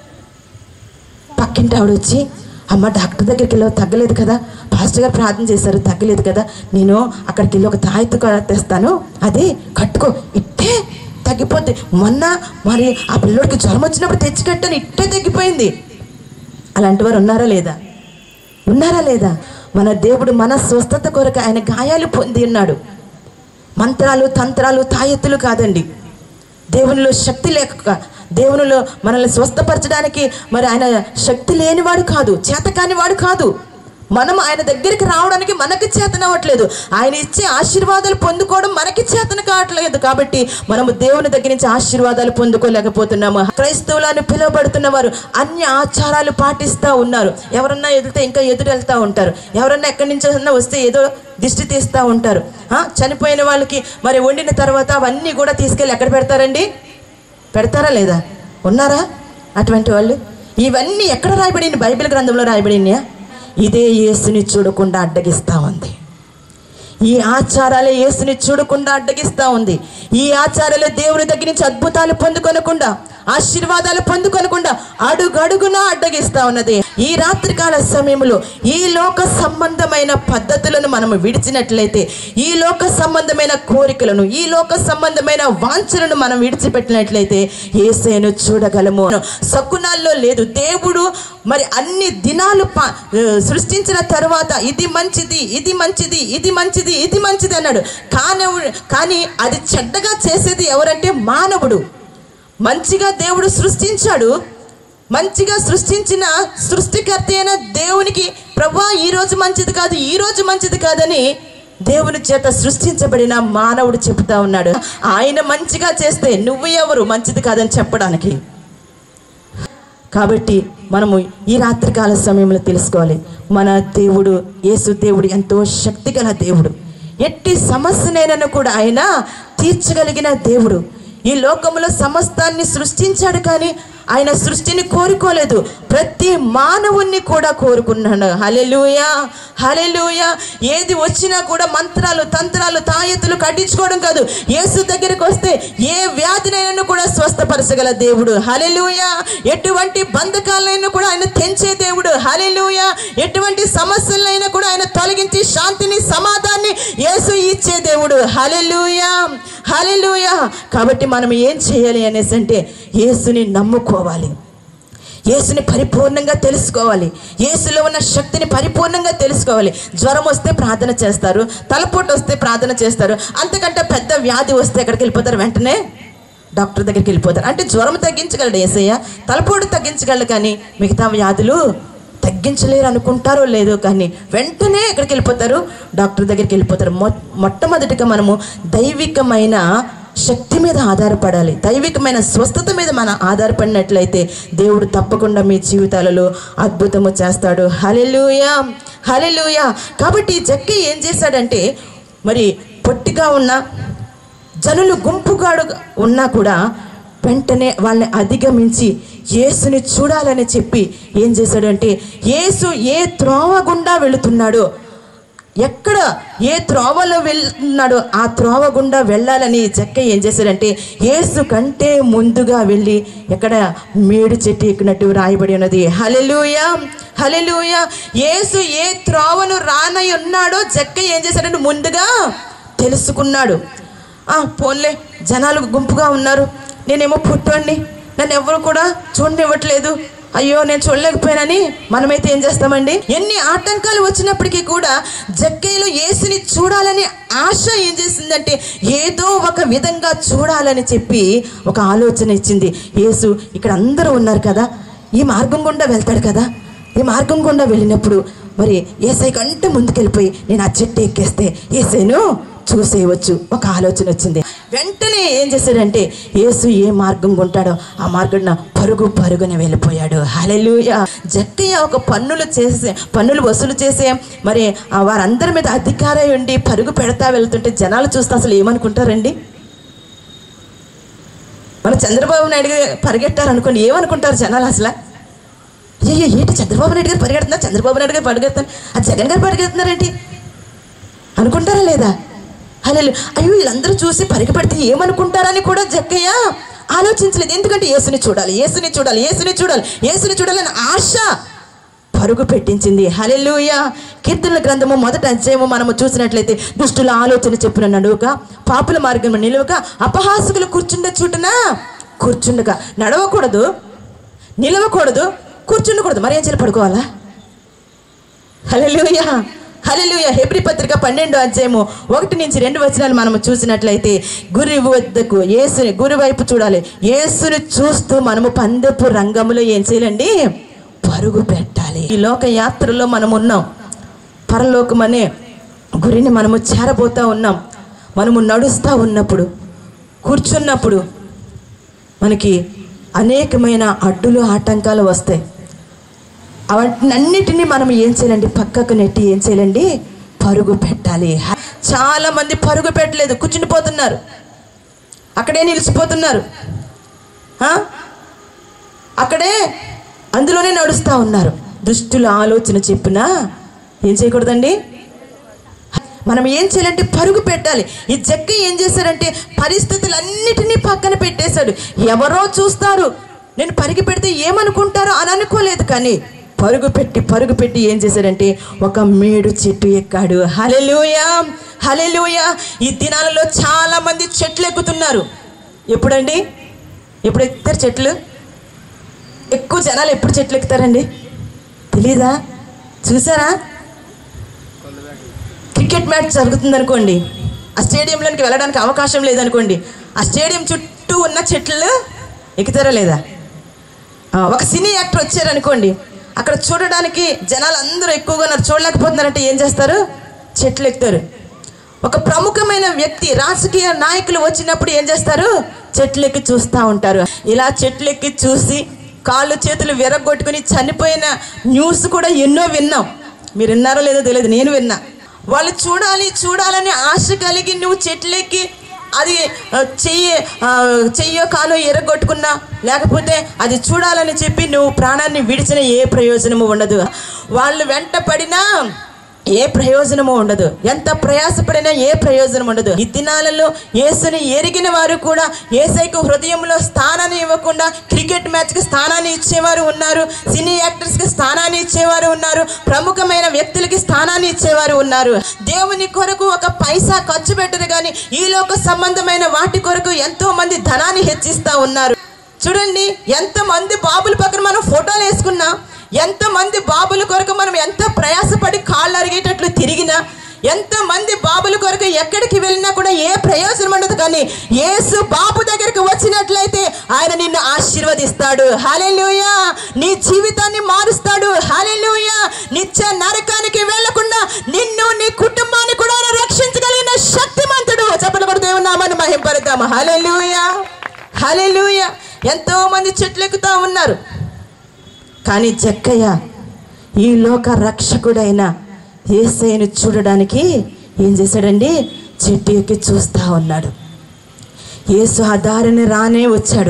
పక్కింటి ఆవిడ వచ్చి అమ్మ డాక్టర్ దగ్గరికి వెళ్ళి తగ్గలేదు కదా పాస్టర్ గారు ప్రార్థన చేశారు తగ్గలేదు కదా నేను అక్కడికి వెళ్ళి ఒక తాయెత్తు క- తెస్తాను అది కట్టుకో ఇట్టే తగ్గిపోద్ది మొన్న మరి ఆ పిల్లోడికి జ్వరం వచ్చినప్పుడు తెచ్చి కట్టాను ఇట్టే తగ్గిపోయింది అలాంటి వారు ఉన్నారా లేదా ఉన్నారా లేదా మన దేవుడు మన స్వస్థత కొరకు ఆయన గాయాలు పొంది ఉన్నాడు మంత్రాలు తంత్రాలు తాయెత్తులు కాదండి దేవునిలో శక్తి లేక దేవునిలో మనల్ని స్వస్థపరచడానికి మరి ఆయన శక్తి లేనివాడు కాదు చేతకాని వాడు కాదు మనం ఆయన దగ్గరికి రావడానికి మనకి చేతనవ్వట్లేదు ఆయన ఇచ్చే ఆశీర్వాదాలు పొందుకోవడం మనకి చేతన కావట్లేదు కాబట్టి మనము దేవుని దగ్గర నుంచి ఆశీర్వాదాలు పొందుకోలేకపోతున్నాము క్రైస్తవులను పిలువబడుతున్న వారు అన్ని ఆచారాలు పాటిస్తూ ఉన్నారు ఎవరన్నా ఎదిరితే ఇంకా ఎదురు వెళ్తూ ఉంటారు ఎవరన్నా ఎక్కడి నుంచి వస్తే ఏదో దిష్టి తీస్తూ ఉంటారు ఆ, చనిపోయిన వాళ్ళకి మరి వండిన తర్వాత అవన్నీ కూడా తీసుకెళ్ళి ఎక్కడ పెడతారండి పెడతారా లేదా ఉన్నారా అటువంటి వాళ్ళు ఇవన్నీ ఎక్కడ రాయబడింది బైబిల్ గ్రంథంలో రాయబడినాయా ఇదే యేసుని చూడకుండా అడ్డగిస్తా ఉంది ఈ ఆచారాలే యేసుని చూడకుండా అడ్డగిస్తా ఉంది ఈ ఆచారాలే దేవుని దగ్గర నుంచి అద్భుతాలు పొందుకొనకుండా ఆశీర్వాదాలు పొందుకొనకుండా అడుగడుగునా అడ్డగిస్తా ఉన్నది ఈ రాత్రికాల సమయంలో ఈ లోక సంబంధమైన పద్ధతులను మనం విడిచినట్లయితే ఈ లోక సంబంధమైన కోరికలను ఈ లోక సంబంధమైన వాంఛలను మనం విడిచిపెట్టినట్లయితే ఏసేను చూడగలము సకునాల్లో లేదు దేవుడు మరి అన్ని దినాలు పా- ఆ, సృష్టించిన తర్వాత ఇది మంచిది ఇది మంచిది ఇది మంచిది ఇది మంచిది అన్నాడు కానీ కానీ అది చెడ్డగా చేసేది ఎవరంటే మానవుడు మంచిగా దేవుడు సృష్టించాడు మంచిగా సృష్టించిన సృష్టికర్త అయిన దేవునికి ప్రభా ఈ రోజు మంచిది కాదు ఈ రోజు మంచిది కాదని దేవుని చేత సృష్టించబడిన మానవుడు చెప్తా ఉన్నాడు ఆయన మంచిగా చేస్తే నువ్వు ఎవరు మంచిది కాదని చెప్పడానికి కాబట్టి మనము ఈ రాత్రికాల సమయంలో తెలుసుకోవాలి మన దేవుడు యేసు దేవుడు ఎంతో శక్తిగల దేవుడు ఎట్టి సమస్యనైనా కూడా ఆయన తీర్చగలిగిన దేవుడు ఈ లోకంలో సమస్తాన్ని సృష్టించాడు కానీ ఆయన సృష్టిని కోరుకోలేదు ప్రతి మానవుణ్ణి కూడా కోరుకున్నాడు హలెలుయా హలెలుయా ఏది వచ్చినా కూడా మంత్రాలు తంత్రాలు తాయెత్తులు కట్టించుకోవడం కాదు యేసు దగ్గరికి వస్తే ఏ వ్యాధినైనా కూడా స్వస్థపరచగల దేవుడు హలెలుయా ఎటువంటి బంధకాలైనా కూడా ఆయన తెంచే దేవుడు హలెలుయా ఎటువంటి సమస్యలైనా కూడా ఆయన తొలగించి శాంతిని సమాధాన్ని యేసు ఇచ్చే దేవుడు హలెలుయా హలెలుయా కాబట్టి మనం ఏం చేయాలి అనేసి అంటే యేసుని నమ్ముకోవాలి యేసుని పరిపూర్ణంగా తెలుసుకోవాలి యేసులో ఉన్న శక్తిని పరిపూర్ణంగా తెలుసుకోవాలి జ్వరం వస్తే ప్రార్థన చేస్తారు తలపోటు వస్తే ప్రార్థన చేస్తారు అంతకంటే పెద్ద వ్యాధి వస్తే ఎక్కడికి వెళ్ళిపోతారు వెంటనే డాక్టర్ దగ్గరికి వెళ్ళిపోతారు అంటే జ్వరం తగ్గించగలడు ఏసయ్య తలపోటు తగ్గించగలడు కానీ మిగతా వ్యాధులు తగ్గించలేరు అనుకుంటారో లేదో కానీ వెంటనే ఎక్కడికి వెళ్ళిపోతారు డాక్టర్ దగ్గరికి వెళ్ళిపోతారు మొ మొట్టమొదటిగా మనము దైవికమైన శక్తి మీద ఆధారపడాలి దైవికమైన స్వస్థత మీద మనం ఆధారపడినట్లయితే దేవుడు తప్పకుండా మీ జీవితాలలో అద్భుతము చేస్తాడు హలెలుయా హలెలుయా కాబట్టి ఈ జక్కి ఏం చేశాడంటే మరి పొట్టిగా ఉన్న జనులు గుంపుగాడు ఉన్నా కూడా వెంటనే వాళ్ళని అధిగమించి యేసుని చూడాలని చెప్పి ఏం చేశాడంటే యేసు ఏ త్రోవ గుండా వెళుతున్నాడో ఎక్కడ ఏ త్రోవలో వెళ్తున్నాడో ఆ త్రోవ గుండా వెళ్ళాలని జక్క ఏం చేశాడంటే యేసు కంటే ముందుగా వెళ్ళి ఎక్కడ మేడు చెట్టు ఎక్కినట్టు రాయబడి ఉన్నది హలెలుయా హలెలుయా యేసు ఏ త్రోవను రానై ఉన్నాడో జక్క ఏం చేశాడంటే ముందుగా తెలుసుకున్నాడు ఆ పోన్లే జనాలు గుంపుగా ఉన్నారు నేనేమో పుట్టండి నన్ను ఎవరు కూడా చూడనివ్వట్లేదు అయ్యో నేను చూడలేకపోయానని మనమైతే ఏం చేస్తామండి ఎన్ని ఆటంకాలు వచ్చినప్పటికీ కూడా జక్కయ్యలో యేసుని చూడాలని ఆశ ఏం చేసిందంటే ఏదో ఒక విధంగా చూడాలని చెప్పి ఒక ఆలోచన ఇచ్చింది యేసు ఇక్కడ అందరూ ఉన్నారు కదా ఈ మార్గం గుండా వెళ్తాడు కదా ఈ మార్గం గుండా వెళ్ళినప్పుడు మరి ఏసై కంటే ముందుకెళ్ళిపోయి నేను ఆ చెట్టు ఎక్కేస్తే ఏసైను చూసేయవచ్చు ఒక ఆలోచన వచ్చింది వెంటనే ఏం చేశాడంటే యేసు ఏ మార్గం ఉంటాడో ఆ మార్గం పరుగు పరుగున వెళ్ళిపోయాడు హలెలుయ జక్కయ్య ఒక పన్నులు చేసే పన్నులు వసూలు చేసే మరి ఆ వారందరి మీద అధికారం ఉండి పరుగు పెడతా వెళ్తుంటే జనాలు చూస్తే అసలు ఏమనుకుంటారండి మన చంద్రబాబు నాయుడు గారు పరిగెట్టారు అనుకోండి ఏమనుకుంటారు జనాలు అసలు అయ్యో ఏంటి చంద్రబాబు నాయుడు గారు పరిగెడుతున్నారు చంద్రబాబు నాయుడు గారు పరిగెడుతున్నారు అది జగన్ గారు పరిగెడుతున్నారేంటి అనుకుంటారా లేదా అలా అయ్యో వీళ్ళందరూ చూసి పరిగెపెడితే ఏమనుకుంటారని కూడా జక్కయ్య ఆలోచించలేదు ఎందుకంటే యేసుని చూడాలి యేసుని చూడాలి యేసుని చూడాలి యేసుని చూడాలని ఆశ పరుగు పెట్టించింది హలెలుయ కీర్తనల గ్రంథము మొదటి అధ్యాయము మనము చూసినట్లయితే దుష్టుల ఆలోచన చెప్పిన నడువుగా పాపుల మార్గం నిలువగా అపహాసకులు కూర్చుండే చూటున కూర్చుండగా నడవకూడదు నిలవకూడదు కూర్చుండకూడదు మరి ఏం చేయాలి పడుకోవాలా హలెలుయ హలెలుయ హెబ్రి పత్రిక పన్నెండు అధ్యాయము ఒకటి నుంచి రెండు వచనాలు మనము చూసినట్లయితే గురి వద్దకు యేసుని గురి వైపు చూడాలి యేసుని చూస్తూ మనము పందెపు రంగంలో ఏం చేయాలండి పరుగు పెట్టాలి ఈ లోక యాత్రలో మనం ఉన్నాం పరలోకం అనే గురిని మనము చేరబోతా ఉన్నాం మనము నడుస్తూ ఉన్నప్పుడు కూర్చున్నప్పుడు మనకి అనేకమైన అడ్డులు ఆటంకాలు వస్తాయి అవన్నిటిని మనం ఏం చేయాలండి పక్కకు నెట్టి ఏం చేయాలండి పరుగు పెట్టాలి హ- చాలా మంది పరుగు పెట్టలేదు కూర్చుని పోతున్నారు అక్కడే నిలిచిపోతున్నారు ఆ? అక్కడే అందులోనే నడుస్తూ ఉన్నారు దుష్టుల ఆలోచన చెప్పినా ఏం చేయకూడదండి మనం ఏం చేయాలంటే పరుగు పెట్టాలి ఈ జక్క ఏం చేశారంటే పరిస్థితులన్నిటినీ పక్కన పెట్టేశాడు ఎవరో చూస్తారు నేను పరిగి పెడితే ఏమనుకుంటారో అని అనుకోలేదు కానీ పరుగు పెట్టి పరుగు పెట్టి ఏం చేశాడంటే ఒక మేడు చెట్టు ఎక్కాడు హలెలుయా హలెలుయా ఈ దినాలలో చాలా మంది చెట్లు ఎక్కుతున్నారు ఎప్పుడండి ఎప్పుడు ఎక్కుతారు చెట్లు ఎక్కువ జనాలు ఎప్పుడు చెట్లు ఎక్కుతారండి తెలీదా చూసారా క్రికెట్ మ్యాచ్ జరుగుతుంది అనుకోండి ఆ స్టేడియంలోకి వెళ్ళడానికి అవకాశం లేదనుకోండి ఆ స్టేడియం చుట్టూ ఉన్న చెట్లు ఎక్కుతారా లేదా ఆ, ఒక సినీ యాక్టర్ వచ్చారనుకోండి అక్కడ చూడడానికి జనాలు అందరూ ఎక్కువగా ఉన్నారు చూడలేకపోతున్నారంటే ఏం చేస్తారు చెట్లు ఎక్కుతారు ఒక ప్రముఖమైన వ్యక్తి రాజకీయ నాయకులు వచ్చినప్పుడు ఏం చేస్తారు చెట్లు ఎక్కి చూస్తూ ఉంటారు ఇలా చెట్లు ఎక్కి చూసి కాళ్ళు చేతులు విరగొట్టుకుని చనిపోయిన న్యూస్ కూడా ఎన్నో విన్నాం మీరు విన్నారో లేదో తెలియదు నేను విన్నా వాళ్ళు చూడాలి చూడాలని ఆశ కలిగి నువ్వు చెట్లెక్కి అది ఆ, చెయ్యి ఆ, చెయ్యో కాలో ఎరగొట్టుకున్నా లేకపోతే అది చూడాలని చెప్పి నువ్వు ప్రాణాన్ని విడిచిన ఏ ప్రయోజనము ఉండదు వాళ్ళు వెంట పడినా ఏ ప్రయోజనము ఉండదు ఎంత ప్రయాసపడినా ఏ ప్రయోజనం ఉండదు ఈ దినాలలో యేసుని ఎరిగిన వారు కూడా ఏసైకు హృదయంలో స్థానాన్ని ఇవ్వకుండా క్రికెట్ మ్యాచ్కి స్థానాన్ని ఇచ్చేవారు ఉన్నారు సినీ యాక్టర్స్కి స్థానాన్ని ఇచ్చేవారు ఉన్నారు ప్రముఖమైన వ్యక్తులకి స్థానాన్ని ఇచ్చేవారు ఉన్నారు దేవుని కొరకు ఒక పైసా ఖర్చు పెట్టరు కానీ ఈ లోక సంబంధమైన వాటి కొరకు ఎంతో మంది ధనాన్ని హెచ్చిస్తా ఉన్నారు చూడండి ఎంతమంది బాబుల పక్కన మనం ఫోటోలు వేసుకున్నా ఎంతమంది బాబుల కొరకు మనం ఎంత ప్రయాసపడి కాళ్ళు అరిగేటట్లు తిరిగినా ఎంతమంది బాబుల కొరకు ఎక్కడికి వెళ్ళినా కూడా ఏ ప్రయోజనం ఉండదు కానీ యేసు బాబు దగ్గరికి వచ్చినట్లయితే ఆయన నిన్ను ఆశీర్వదిస్తాడు హల్లెలూయా నీ జీవితాన్ని మారుస్తాడు హల్లెలూయా నిత్య నరకానికి వెళ్లకుండా నిన్ను నీ కుటుంబాన్ని కూడా ఆయన రక్షించగలిగిన శక్తిమంతుడు చెప్పలు కూడా దేవుని నామాన్ని మహింపరుద్దాం హల్లెలూయా హల్లెలూయా ఎంతో మంది చెట్లు ఎక్కుతా ఉన్నారు కానీ జక్కయ్య ఈ లోక రక్షకుడైన ఏసైను చూడడానికి ఏం చేశాడండి చెట్టు ఎక్కి చూస్తూ ఉన్నాడు యేసు ఆ దారిని రానే వచ్చాడు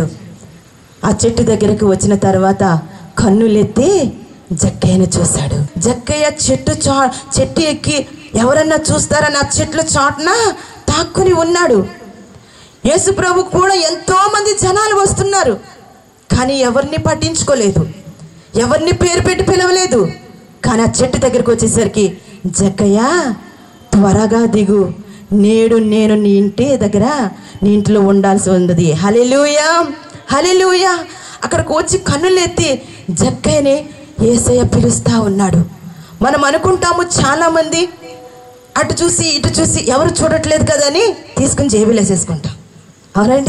ఆ చెట్టు దగ్గరికి వచ్చిన తర్వాత కన్నులెత్తి జక్కయ్యను చూశాడు జక్కయ్య చెట్టు చా చెట్టు ఎక్కి ఎవరన్నా చూస్తారని ఆ చెట్ల చాటున తాక్కుని ఉన్నాడు యేసు ప్రభు కూడా ఎంతో మంది జనాలు వస్తున్నారు కానీ ఎవరిని పట్టించుకోలేదు ఎవరిని పేరు పెట్టి పిలవలేదు కానీ ఆ చెట్టు దగ్గరికి వచ్చేసరికి జక్కయ్య త్వరగా దిగు నేడు నేను నీ ఇంటి దగ్గర నీ ఇంట్లో ఉండాల్సి ఉన్నది హలెలూయా హలెలూయా అక్కడికి వచ్చి కన్నులెత్తి జక్కయ్యని ఏసయ్య పిలుస్తా ఉన్నాడు మనం అనుకుంటాము చాలామంది అటు చూసి ఇటు చూసి ఎవరు చూడట్లేదు కదా అని తీసుకుని జేబులు వేసేసుకుంటాం అవునండి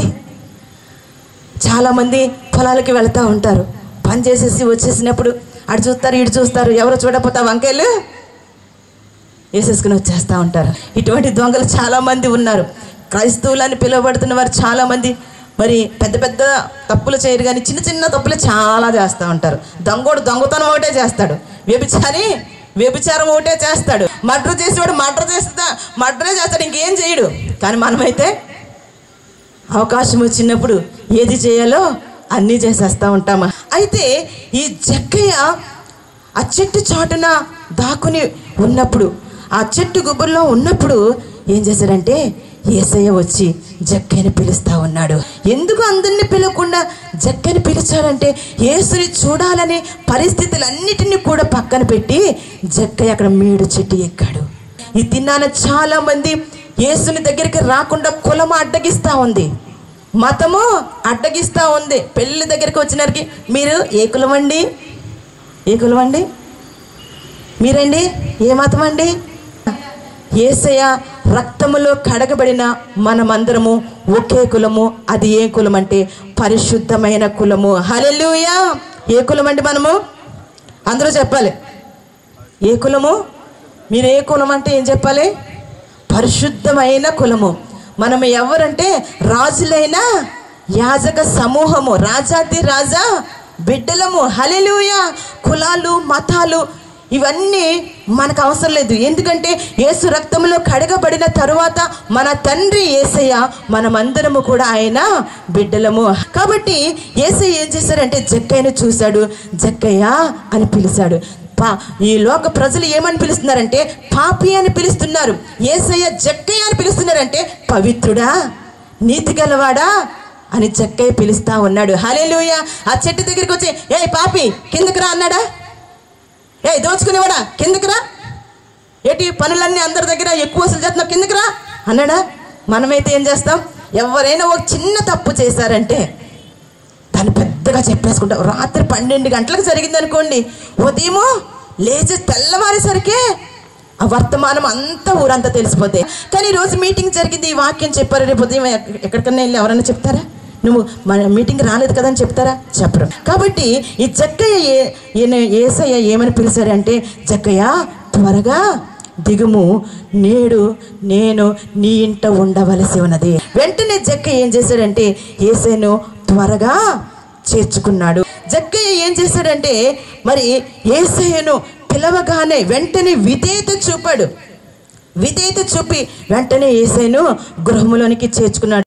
చాలామంది పొలాలకి వెళ్తూ ఉంటారు పని చేసేసి వచ్చేసినప్పుడు అటు చూస్తారు ఇటు చూస్తారు ఎవరు చూడకపోతే ఆ వంకాయలు వేసేసుకుని వచ్చేస్తూ ఉంటారు ఇటువంటి దొంగలు చాలామంది ఉన్నారు క్రైస్తవులని పిలువబడుతున్న వారు చాలామంది మరి పెద్ద పెద్ద తప్పులు చేయరు కానీ చిన్న చిన్న తప్పులు చాలా చేస్తూ ఉంటారు దొంగోడు దొంగతనం ఒకటే చేస్తాడు వ్యభిచారి వ్యభిచారం ఒకటే చేస్తాడు మర్డర్ చేసేవాడు మర్డర్ చేస్తా మర్డరే చేస్తాడు ఇంకేం చేయడు కానీ మనమైతే అవకాశం వచ్చినప్పుడు ఏది చేయాలో అన్నీ చేసేస్తూ ఉంటాము అయితే ఈ జక్కయ్య ఆ చెట్టు చాటున దాక్కుని ఉన్నప్పుడు ఆ చెట్టు గుబ్బుల్లో ఉన్నప్పుడు ఏం చేశాడంటే ఏసయ్య వచ్చి జక్కయ్యని పిలుస్తా ఉన్నాడు ఎందుకు అందరిని పిలవకుండా జక్కని పిలిచాడంటే యేసుని చూడాలనే పరిస్థితులన్నిటినీ కూడా పక్కన పెట్టి జక్కయ్య అక్కడ మేడు చెట్టు ఎక్కాడు ఈ తిన్నాన చాలా మంది యేసుని దగ్గరికి రాకుండా కులం అడ్డగిస్తా ఉంది మతము అడ్డగిస్తా ఉంది పెళ్లి దగ్గరికి వచ్చినరికి మీరు ఏ కులం అండి ఏ కులం అండి మీరండి ఏ మతం అండి ఏసయ రక్తములో కడగబడిన మనమందరము ఒకే కులము అది ఏ కులం అంటే పరిశుద్ధమైన కులము హల్లెలూయా ఏ కులం అండి మనము అందరూ చెప్పాలి ఏ కులము మీరు ఏ కులం అంటే ఏం చెప్పాలి పరిశుద్ధమైన కులము మనం ఎవరంటే రాజులైన యాజక సమూహము రాజాది రాజా బిడ్డలము హలెలూయ కులాలు మతాలు ఇవన్నీ మనకు అవసరం లేదు ఎందుకంటే యేసు రక్తంలో కడగబడిన తరువాత మన తండ్రి ఏసయ్య మనమందరము కూడా ఆయన బిడ్డలము కాబట్టి ఏసయ్య ఏం చేశారంటే జక్కయ్యను చూశాడు జక్కయ్య అని పిలిచాడు పా ఈ లోక ప్రజలు ఏమని పిలుస్తున్నారంటే పాపి అని పిలుస్తున్నారు ఏసయ్య జక్కయ్య అని పిలుస్తున్నారంటే పవిత్రుడా నీతి గలవాడా అని జక్కయ్య పిలుస్తా ఉన్నాడు హలేలుయ ఆ చెట్టు దగ్గరికి వచ్చి ఏ పాపి కిందకి రా అన్నాడా ఏ దోచుకునేవాడా కిందకి రా ఏటి పనులన్నీ అందరి దగ్గర ఎక్కువ వసూలు చేస్తున్నావు కిందకి రా అన్నాడా మనమైతే ఏం చేస్తాం ఎవరైనా ఒక చిన్న తప్పు చేశారంటే దాన్ని పెద్దగా చెప్పేసుకుంటాం రాత్రి పన్నెండు గంటలకు జరిగింది అనుకోండి ఉదయము లేచి తెల్లవారేసరికే ఆ వర్తమానం అంతా ఊరంతా తెలిసిపోతాయి కానీ ఈరోజు మీటింగ్ జరిగింది ఈ వాక్యం చెప్పారు రేపు ఉదయం ఎక్క- ఎక్కడికన్నా వెళ్ళి ఎవరైనా చెప్తారా నువ్వు మన మీటింగ్ రాలేదు కదా అని చెప్తారా చెప్పరు కాబట్టి ఈ జక్కయ్య ఏ- ఈయన ఏసయ్య ఏమని పిలిచారంటే జక్కయ్య త్వరగా దిగుము నేడు నేను నీ ఇంట ఉండవలసి ఉన్నది వెంటనే జక్క ఏం చేశాడంటే ఏసేను త్వరగా చేర్చుకున్నాడు జక్కయ్య ఏం చేశాడంటే మరి ఏసయ్యను పిలవగానే వెంటనే విధేయత చూపాడు విధేయత చూపి వెంటనే ఏసైను గృహములోనికి చేర్చుకున్నాడు